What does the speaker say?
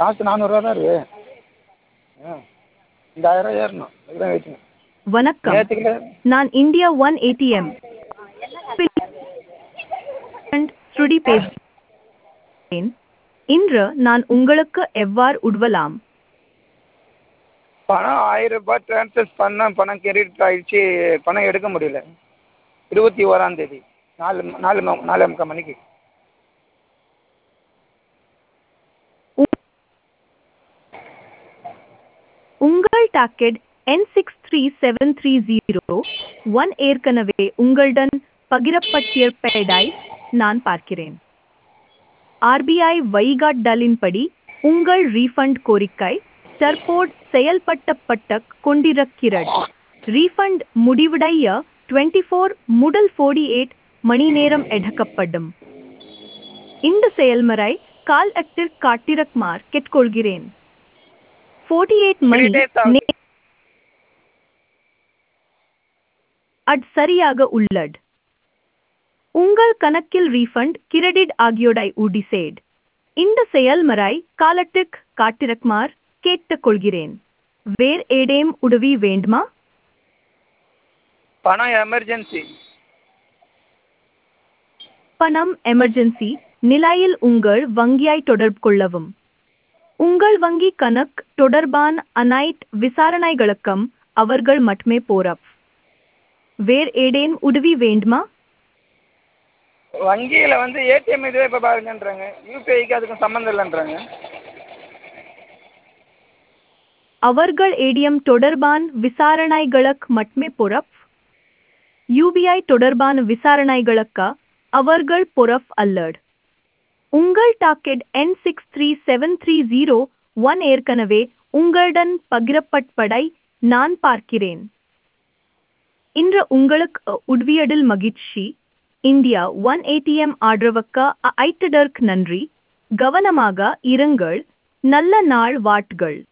காசு நானூறுரூவா தான் இருக்குது ஆ இந்த ஆயிரம் ஏறணும் அதுதான் வெயிட்டிங் வணக்கம் நேற்றுக்கு நான் இந்தியா ஒன் ஏடிஎம் ஸ்ருதி பேசுகிறேன் இன்று நான் உங்களுக்கு எவ்வாறு உதவலாம் பணம் ஆயிரம் ரூபாய் ட்ரான்ஸ்ஃபர் பண்ண பணம் கிரெடிட் ஆயிடுச்சு பணம் எடுக்க முடியல இருபத்தி ஓராந்தேதி நாலு நாலு ம- நாலே முக்கால் மணிக்கு உங்கள் டாக்கெட் என் six three seven three zero one ஏற்கனவே உங்களுடன் பகிரப்பட்டிருப்பதை நான் பார்க்கிறேன் ஆர்பிஐ வழிகாட்டலின்படி உங்கள் ரீஃபண்ட் கோரிக்கை தற்போது செயல்படுத்தப்பட்டு கொண்டிருக்கிறது ரீஃபண்ட் முடிவடைய டுவெண்ட்டி ஃபோர் முதல் ஃபோர்டி எயிட் மணி நேரம் எடுக்கப்படும் இந்த செயல்முறை கால் அக்டில் காட்டிரக்குமார் கேட்டுக்கொள்கிறேன் ஃபோர்ட்டி எயிட் மணி Three days ஆகுது. நே- அது சரியாக உள்ளது உங்கள் கணக்கில் ரீஃபண்ட் கிரெடிட் ஆகியோரை உறுதி செய்து இந்த செயல்முறை காலத்துக்கு காட்டிரக்குமார் கேட்டுக்கொள்கிறேன் வேறு ஏதேனும் உதவி வேண்டுமா பணம் எமர்ஜென்சி பணம் எமர்ஜென்சி நிலையில் உங்கள் வங்கியை தொடர்பு கொள்ளவும் உங்கள் வங்கி கணக்கு தொடர்பான அனைத்து விசாரணைகளுக்கும் அவர்கள் மட்டுமே போறப் வேறு ஏதேனும் உதவி வேண்டுமா வங்கியில் வந்து ஏடிஎம் இதுவே இப்போ பாருங்கன்றாங்க யூபிஐக்கு அதுக்கும் சம்மந்தம் இல்லைன்றாங்க அவர்கள் ஏடிஎம் தொடர்பான விசாரணைகளுக்கு மட்டுமே பொறப் யூபிஐ தொடர்பான விசாரணைகளுக்கு அவர்கள் பொறப் அல்லர் உங்கள் டாக்கெட் என் six three seven three zero one ஏற்கனவே உங்களுடன் பகிரப்பட்டதை நான் பார்க்கிறேன் இன்று உங்களுக்கு உதவியதில் மகிழ்ச்சி இந்தியா ஒன் ஏடிஎம் ஆதரவுக்கு ஐட்டதற்கு நன்றி கவனமாக இருங்கள் நல்ல நாள் வாட்கள்